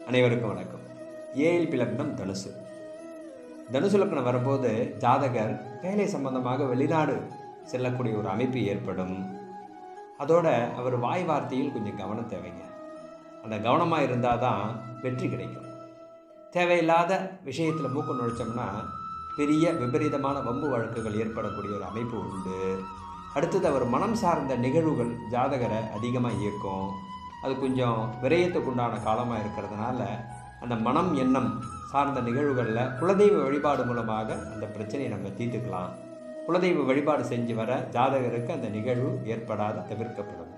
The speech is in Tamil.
அனைவருக்கும் வணக்கம் ஏஎல்பி லக்னம் தனுசு தனுசு லக்னம் வரும்போது ஜாதகர் வேலை சம்பந்தமாக வெளிநாடு செல்லக்கூடிய ஒரு அமைப்பு ஏற்படும் அதோட அவர் வாய் வார்த்தையில் கொஞ்சம் கவனம் தேவைங்க அந்த கவனமாக இருந்தால் தான் வெற்றி கிடைக்கும் தேவையில்லாத விஷயத்தில் மூக்கு நுழைச்சோம்னா பெரிய விபரீதமான வம்பு வழக்குகள் ஏற்படக்கூடிய ஒரு அமைப்பு உண்டு அடுத்தது அவர் மனம் சார்ந்த நிகழ்வுகள் ஜாதகரை அதிகமாக இயக்கும் அது கொஞ்சம் விரயத்துக்குண்டான காலமாக இருக்கிறதுனால அந்த மனம் எண்ணம் சார்ந்த நிகழ்வுகளில் குலதெய்வ வழிபாடு மூலமாக அந்த பிரச்சனையை நம்ம தீர்த்துக்கலாம் குலதெய்வ வழிபாடு செஞ்சு வர ஜாதகருக்கு அந்த நிகழ்வு ஏற்படாத தவிர்க்கப்படும்